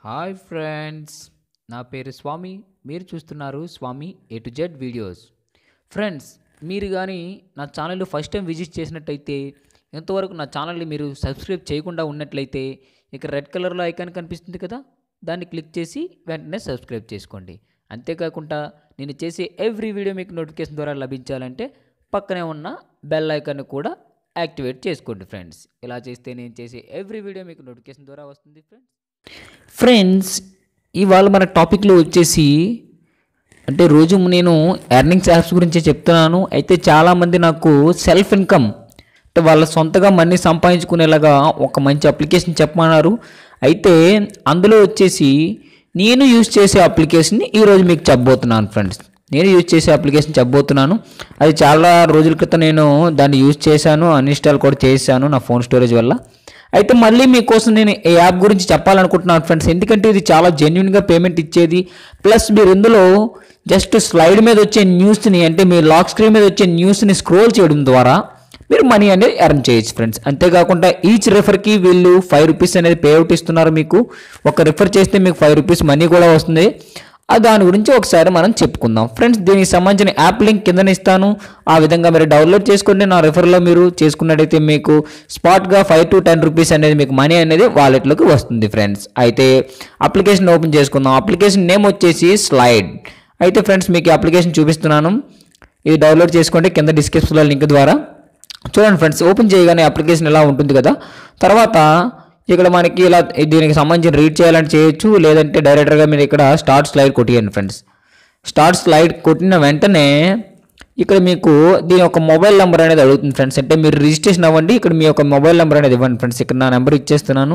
hi friends నా పేరు స్వామి మీరు చూస్తున్నారు Swami A to Z videos friends మీరు కానీ నా ఛానల్ ఫస్ట్ టైం విజిట్ చేసినట్టయితే ఇంతవరకు నా ఛానల్ని మీరు సబ్స్క్రైబ్ చేయకుండా ఉన్నట్లయితే ఇక్కడ రెడ్ కలర్లో ఐకాన్ కనిపిస్తుంది కదా దాన్ని క్లిక్ చేసి వెంటనే సబ్స్క్రైబ్ చేసుకోండి అంతేకాకుండా నేను చేసే ఎవ్రీ వీడియో మీకు నోటిఫికేషన్ ద్వారా లభించాలంటే పక్కనే ఉన్న బెల్ ఐకాన్ కూడా యాక్టివేట్ చేసుకోండి ఫ్రెండ్స్ ఇలా చేస్తే నేను చేసే ఎవ్రీ వీడియో మీకు నోటిఫికేషన్ ద్వారా వస్తుంది ఫ్రెండ్స్ ఫ్రెండ్స్ ఇవాళ మన టాపిక్లో వచ్చేసి అంటే రోజు నేను ఎర్నింగ్స్ యాప్స్ గురించి చెప్తున్నాను అయితే చాలామంది నాకు సెల్ఫ్ ఇన్కమ్ అంటే వాళ్ళ సొంతగా మనీ సంపాదించుకునేలాగా ఒక మంచి అప్లికేషన్ చెప్పమన్నారు అయితే అందులో వచ్చేసి నేను యూజ్ చేసే అప్లికేషన్ని ఈరోజు మీకు చెప్పబోతున్నాను ఫ్రెండ్స్ నేను యూజ్ చేసే అప్లికేషన్ చెప్పబోతున్నాను అది చాలా రోజుల క్రితం నేను దాన్ని యూజ్ చేశాను అన్ఇన్స్టాల్ కూడా చేశాను నా ఫోన్ స్టోరేజ్ వల్ల అయితే మళ్ళీ మీకోసం నేను ఈ యాప్ గురించి చెప్పాలనుకుంటున్నాను ఫ్రెండ్స్ ఎందుకంటే ఇది చాలా జెన్యున్గా పేమెంట్ ఇచ్చేది ప్లస్ మీరు ఇందులో జస్ట్ స్లైడ్ మీద వచ్చే న్యూస్ని అంటే మీ లాక్ స్క్రీన్ మీద వచ్చే న్యూస్ని స్క్రోల్ చేయడం ద్వారా మీరు మనీ అనేది ఎర్న్ చేయొచ్చు ఫ్రెండ్స్ అంతేకాకుండా ఈచ్ రెఫర్కి వీళ్ళు ఫైవ్ రూపీస్ అనేది పే అవుట్ ఇస్తున్నారు మీకు ఒక రెఫర్ చేస్తే మీకు ఫైవ్ రూపీస్ మనీ కూడా వస్తుంది ఆ దాని గురించి ఒకసారి మనం చెప్పుకుందాం ఫ్రెండ్స్ దీనికి సంబంధించిన యాప్ లింక్ కింద ఇస్తాను ఆ విధంగా మీరు డౌన్లోడ్ చేసుకోండి నా రెఫర్లో మీరు చేసుకున్నట్టయితే మీకు స్పాట్గా ఫైవ్ టు టెన్ రూపీస్ అనేది మీకు మనీ అనేది వాలెట్లోకి వస్తుంది ఫ్రెండ్స్ అయితే అప్లికేషన్ ఓపెన్ చేసుకుందాం అప్లికేషన్ నేమ్ వచ్చేసి స్లైడ్ అయితే ఫ్రెండ్స్ మీకు ఈ అప్లికేషన్ చూపిస్తున్నాను ఇది డౌన్లోడ్ చేసుకోండి కింద డిస్క్రిప్షన్లో లింక్ ద్వారా చూడండి ఫ్రెండ్స్ ఓపెన్ చేయగానే అప్లికేషన్ ఇలా ఉంటుంది కదా తర్వాత ఇక్కడ మనకి ఇలా దీనికి సంబంధించి రీడ్ చేయాలంటే చేయొచ్చు లేదంటే డైరెక్ట్గా మీరు ఇక్కడ స్టార్ట్ స్లైడ్ కొట్టియండి ఫ్రెండ్స్ స్టార్ట్ స్లైడ్ కొట్టిన వెంటనే ఇక్కడ మీకు దీని యొక్క మొబైల్ నెంబర్ అనేది అడుగుతుంది ఫ్రెండ్స్ అంటే మీరు రిజిస్ట్రేషన్ అవ్వండి ఇక్కడ మీ యొక్క మొబైల్ నెంబర్ అనేది ఇవ్వండి ఫ్రెండ్స్ ఇక్కడ నా నెంబర్ ఇచ్చేస్తున్నాను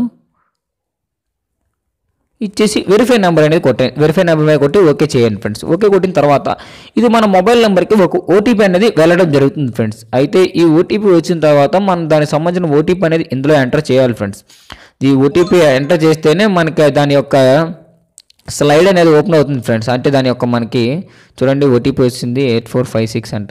ఇచ్చేసి వెరిఫై నెంబర్ అనేది కొట్టే వెరిఫై నెంబర్ మీద కొట్టి ఓకే చేయండి ఫ్రెండ్స్ ఓకే కొట్టిన తర్వాత ఇది మన మొబైల్ నెంబర్కి ఒక ఓటీపీ అనేది వెళ్ళడం జరుగుతుంది ఫ్రెండ్స్ అయితే ఈ ఓటీపీ వచ్చిన తర్వాత మనం దానికి సంబంధించిన ఓటీపీ అనేది ఇందులో ఎంటర్ చేయాలి ఫ్రెండ్స్ ఈ ఓటీపీ ఎంటర్ చేస్తేనే మనకి దాని యొక్క స్లైడ్ అనేది ఓపెన్ అవుతుంది ఫ్రెండ్స్ అంటే దాని యొక్క మనకి చూడండి ఓటీపీ వచ్చింది ఎయిట్ ఫోర్ ఫైవ్ సిక్స్ అంట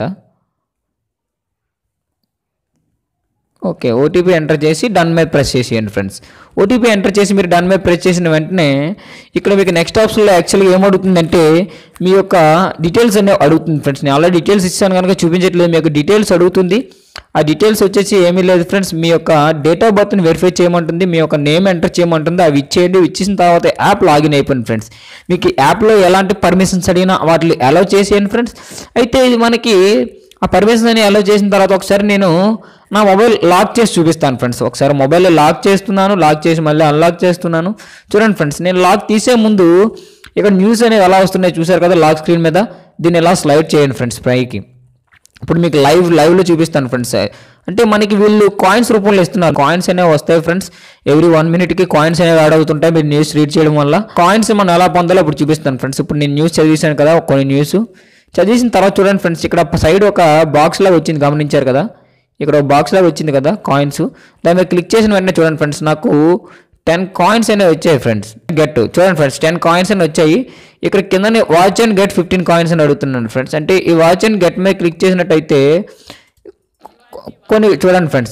ఓకే ఓటీపీ ఎంటర్ చేసి డన్ మీద ప్రెస్ చేసేయండి ఫ్రెండ్స్ ఓటీపీ ఎంటర్ చేసి మీరు డన్ మీద ప్రెస్ చేసిన వెంటనే ఇక్కడ మీకు నెక్స్ట్ ఆప్షన్లో యాక్చువల్గా ఏమడుగుతుందంటే మీ యొక్క డీటెయిల్స్ అనేవి అడుగుతుంది ఫ్రెండ్స్ నేను ఆల్రెడీ డీటెయిల్స్ ఇస్తాను కనుక చూపించట్లేదు మీ యొక్క డీటెయిల్స్ అడుగుతుంది ఆ డీటెయిల్స్ వచ్చేసి ఏమీ లేదు ఫ్రెండ్స్ మీ యొక్క డేట్ ఆఫ్ బర్త్ని వెరిఫై చేయమంటుంది మీ యొక్క నేమ్ ఎంటర్ చేయమంటుంది అవి ఇచ్చేయండి ఇచ్చేసిన తర్వాత యాప్ లాగిన్ అయిపోయింది ఫ్రెండ్స్ మీకు యాప్లో ఎలాంటి పర్మిషన్స్ అడిగినా వాటిని అలౌ చేసేయండి ఫ్రెండ్స్ అయితే ఇది మనకి ఆ పర్మిషన్ అని అలౌ చేసిన తర్వాత ఒకసారి నేను నా మొబైల్ లాక్ చేసి చూపిస్తాను ఫ్రెండ్స్ ఒకసారి మొబైల్ లాక్ చేస్తున్నాను లాక్ చేసి మళ్ళీ అన్లాక్ చేస్తున్నాను చూడండి ఫ్రెండ్స్ నేను లాక్ తీసే ముందు ఇక్కడ న్యూస్ అనేది ఎలా వస్తున్నాయి చూసారు కదా లాక్ స్క్రీన్ మీద దీన్ని ఎలా స్లైడ్ చేయండి ఫ్రెండ్స్ పైకి ఇప్పుడు మీకు లైవ్ లైవ్లో చూపిస్తాను ఫ్రెండ్స్ అంటే మనకి వీళ్ళు కాయిన్స్ రూపంలో ఇస్తున్నారు కాయిన్స్ అనేవి వస్తాయి ఫ్రెండ్స్ ఎవ్రీ వన్ మినిట్కి కాయిన్స్ అనేవి యాడ్ అవుతుంటాయి మీరు న్యూస్ రీడ్ చేయడం వల్ల కాయిన్స్ మనం ఎలా పొందాలో ఇప్పుడు చూపిస్తాను ఫ్రెండ్స్ ఇప్పుడు నేను న్యూస్ చదివేశాను కదా కొన్ని న్యూస్ చదివేసిన తర్వాత చూడండి ఫ్రెండ్స్ ఇక్కడ సైడ్ ఒక బాక్స్ లాగా వచ్చింది గమనించారు కదా ఇక్కడ ఒక బాక్స్ లాగా వచ్చింది కదా కాయిన్స్ దాని మీద క్లిక్ చేసిన వెంటనే చూడండి ఫ్రెండ్స్ నాకు టెన్ కాయిన్స్ అనేవి వచ్చాయి ఫ్రెండ్స్ గెట్ చూడండి ఫ్రెండ్స్ టెన్ కాయిన్స్ అని వచ్చాయి ఇక్కడ కింద watch and get fifteen coins అని అడుగుతున్నాను ఫ్రెండ్స్ అంటే ఈ వాచ్ అండ్ గెట్ మీద క్లిక్ చేసినట్టయితే కొన్ని చూడండి ఫ్రెండ్స్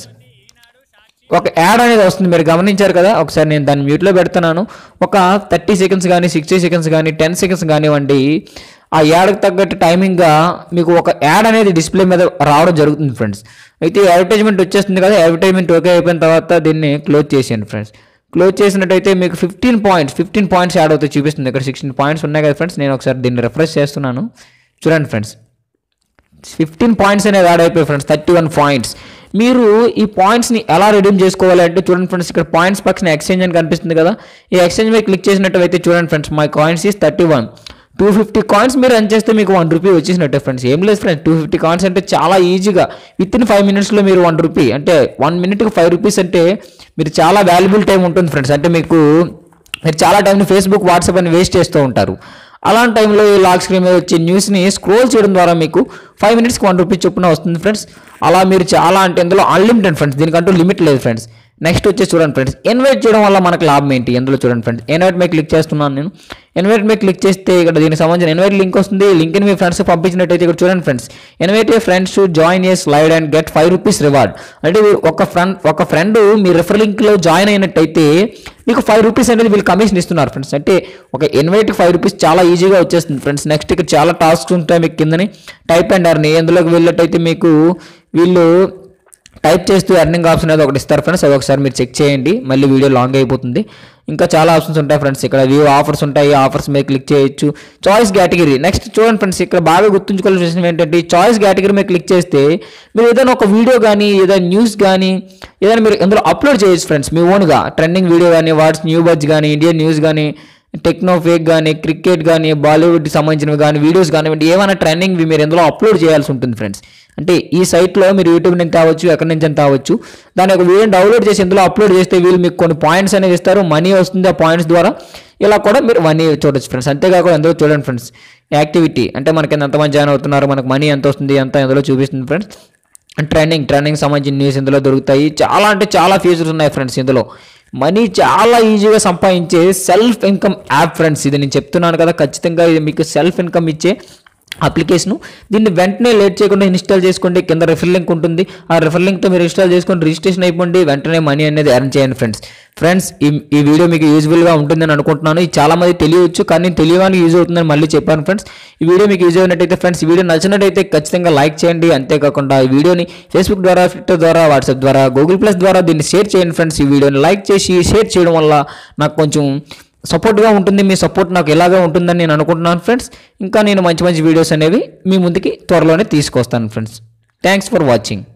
ఒక యాడ్ అనేది వస్తుంది మీరు గమనించారు కదా ఒకసారి నేను దాన్ని మ్యూట్లో పెడుతున్నాను ఒక థర్టీ సెకండ్స్ కానీ సిక్స్టీ సెకండ్స్ కానీ టెన్ సెకండ్స్ కానివ్వండి ఆ యాడ్కి తగ్గట్టు టైమింగ్గా మీకు ఒక యాడ్ అనేది డిస్ప్లే మీద రావడం జరుగుతుంది ఫ్రెండ్స్ అయితే అడ్వర్టైజ్మెంట్ వచ్చేస్తుంది కదా అడ్వర్టైజ్మెంట్ ఓకే అయిపోయిన తర్వాత దీన్ని క్లోజ్ చేసేయండి ఫ్రెండ్స్ క్లోజ్ చేసినట్టయితే మీకు fifteen points fifteen points add అవుతాయి చూపిస్తుంది ఇక్కడ సిక్స్టీన్ పాయింట్స్ ఉన్నాయి కదా ఫ్రెండ్స్ నేను ఒకసారి దీన్ని రిఫ్రెష్ చేస్తున్నాను చూడండి ఫ్రెండ్స్ ఫిఫ్టీన్ పాయింట్స్ అనేది యాడ్ అయిపోయి ఫ్రెండ్స్ థర్టీ వన్ పాయింట్స్ మీరు ఈ పాయింట్స్ని ఎలా రిడీమ్ చేసుకోవాలి అంటే చూడండి ఫ్రెండ్స్ ఇక్కడ పాయింట్స్ పక్కన ఎక్స్చేంజ్ అని కనిపిస్తుంది కదా ఈ ఎక్స్చేంజ్ మీద క్లిక్ చేసినట్టయితే చూడండి friends my coins is thirty one two fifty coins మీరు రన్ చేస్తే మీకు వన్ రూపీ వచ్చేసినట్టే ఫ్రెండ్స్ ఏం లేదు ఫ్రెండ్స్ టూ ఫిఫ్టీ కాయిన్స్ అంటే చాలా ఈజీగా విత్ ఇన్ ఫైవ్ మినిట్స్లో మీరు వన్ రూపీ అంటే వన్ మినిట్కి ఫైవ్ రూపీస్ అంటే మీరు చాలా వాల్యుబుల్ టైం ఉంటుంది ఫ్రెండ్స్ అంటే మీకు మీరు చాలా టైంని ఫేస్బుక్ వాట్సాప్ అని వేస్ట్ చేస్తూ ఉంటారు అలాంటి టైంలో ఈ లాక్ స్క్రీన్ మీద వచ్చే న్యూస్ని స్క్రోల్ చేయడం ద్వారా మీకు ఫైవ్ మినిట్స్కి వన్ రూపీ చొప్పున వస్తుంది ఫ్రెండ్స్ అలా మీరు చాలా అంటే ఇందులో అన్లిమిటెడ్ ఫ్రెండ్స్ దీనికంటూ లిమిట్ లేదు ఫ్రెండ్స్ నెక్స్ట్ వచ్చి చూడండి ఫ్రెండ్స్ ఇన్వైట్ చేయడం వల్ల మనకు లాభం ఏంటి ఎందులో చూడండి ఫ్రెండ్స్ ఇన్వైట్ మీద క్లిక్ చేస్తున్నాను నేను ఇన్వైట్ మీద క్లిక్ చేస్తే ఇక్కడ దీనికి సంబంధించిన ఇన్వైట్ లింక్ వస్తుంది లింక్ని మీ ఫ్రెండ్స్ పంపించినట్టయితే ఇక్కడ చూడండి friends invite a friends join a slide and get five rupees reward అంటే మీరు ఒక ఫ్రెండ్ ఒక ఫ్రెండ్ మీ రిఫర్ లింక్లో జాయిన్ అయినట్టయితే మీకు ఫైవ్ రూపీస్ అనేది వీళ్ళు కమిషన్ ఇస్తున్నారు ఫ్రెండ్స్ అంటే ఒక ఇన్వైట్ ఫైవ్ రూపీస్ చాలా ఈజీగా వచ్చేస్తుంది ఫ్రెండ్స్ నెక్స్ట్ ఇక్కడ చాలా టాస్క్స్ ఉంటాయి మీకు కిందని టైప్ అండ్ అర్ని ఎందులోకి వెళ్ళినట్టయితే మీకు వీళ్ళు టైప్ చేస్తూ ఎర్నింగ్ ఆప్షన్ అనేది ఒకటి ఇస్తారు ఫ్రెండ్స్ అది ఒకసారి మీరు చెక్ చేయండి మళ్ళీ వీడియో లాంగ్ అయిపోతుంది ఇంకా చాలా ఆప్షన్స్ ఉంటాయి ఫ్రెండ్స్ ఇక్కడ వ్యూ ఆఫర్స్ ఉంటాయి ఆఫర్స్ మీద క్లిక్ చేయొచ్చు చాయిస్ కేటగిరీ నెక్స్ట్ చూడండి ఫ్రెండ్స్ ఇక్కడ బాగా గుర్తుంచుకోవాల్సిన విషయం ఏంటంటే చాయిస్ కేటగిరీ మీద క్లిక్ చేస్తే మీరు ఏదైనా ఒక వీడియో కానీ ఏదైనా న్యూస్ కానీ ఏదైనా మీరు ఇందులో అప్లోడ్ చేయొచ్చు ఫ్రెండ్స్ మీ ఓన్గా ట్రెండింగ్ వీడియో కానీ వాట్స్ న్యూ బజ్ కానీ ఇండియన్ న్యూస్ కానీ టెక్నో ఫేక్ కానీ క్రికెట్ కానీ బాలీవుడ్కి సంబంధించినవి కానీ వీడియోస్ కానివ్వండి ఏమైనా ట్రెండింగ్ మీరు ఇందులో అప్లోడ్ చేయాల్సి ఉంటుంది ఫ్రెండ్స్ అంటే ఈ సైట్లో మీరు యూట్యూబ్ నుంచి తేవచ్చు ఎక్కడి నుంచి అని తేవచ్చు దాని ఒక వీడియోని డౌన్లోడ్ చేసి ఇందులో అప్లోడ్ చేస్తే వీళ్ళు మీకు కొన్ని పాయింట్స్ అనేవి ఇస్తారు మనీ వస్తుంది ఆ పాయింట్స్ ద్వారా ఇలా కూడా మీరు మనీ చూడొచ్చు ఫ్రెండ్స్ అంతేకాకుండా ఎందులో చూడండి ఫ్రెండ్స్ యాక్టివిటీ అంటే మనకి ఎంతమంది జాయిన్ అవుతున్నారు మనకు మనీ ఎంత వస్తుంది ఎంత ఎందులో చూపిస్తుంది ఫ్రెండ్స్ ట్రెండింగ్ ట్రెండింగ్ సంబంధించిన న్యూస్ ఇందులో దొరుకుతాయి చాలా అంటే చాలా ఫీచర్స్ ఉన్నాయి ఫ్రెండ్స్ ఇందులో మనీ చాలా ఈజీగా సంపాదించే సెల్ఫ్ ఇన్కమ్ యాప్ ఫ్రెండ్స్ ఇది నేను చెప్తున్నాను కదా ఖచ్చితంగా ఇది మీకు సెల్ఫ్ ఇన్కమ్ ఇచ్చే అప్లికేషను దీన్ని వెంటనే లేట్ చేయకుండా ఇన్స్టాల్ చేసుకోండి కింద రిఫర్ లింక్ ఉంటుంది ఆ రిఫర్ లింక్తో మీరు ఇన్స్టాల్ చేసుకొని రిజిస్ట్రేషన్ అయిపోండి వెంటనే మనీ అనేది ఎర్న్ చేయండి ఫ్రెండ్స్ ఫ్రెండ్స్ ఈ ఈ వీడియో మీకు యూజ్ఫుల్గా ఉంటుందని అనుకుంటున్నాను ఇది చాలా మంది తెలియవచ్చు కానీ తెలియడానికి యూజ్ అవుతుందని మళ్ళీ చెప్పాను ఫ్రెండ్స్ ఈ వీడియో మీకు యూజ్ అయినట్టయితే ఫ్రెండ్స్ ఈ వీడియో నచ్చినట్టయితే ఖచ్చితంగా లైక్ చేయండి అంతేకాకుండా ఈ వీడియోని ఫేస్బుక్ ద్వారా ట్విట్టర్ ద్వారా వాట్సాప్ ద్వారా గూగుల్ ప్లస్ ద్వారా దీన్ని షేర్ చేయండి ఫ్రెండ్స్ ఈ వీడియోని లైక్ చేసి షేర్ చేయడం వల్ల నాకు కొంచెం సపోర్ట్గా ఉంటుంది మీ సపోర్ట్ నాకు ఎలాగా ఉంటుందని నేను అనుకుంటున్నాను ఫ్రెండ్స్ ఇంకా నేను మంచి మంచి వీడియోస్ అనేవి మీ ముందుకి త్వరలోనే తీసుకొస్తాను ఫ్రెండ్స్ థ్యాంక్స్ ఫర్ వాచింగ్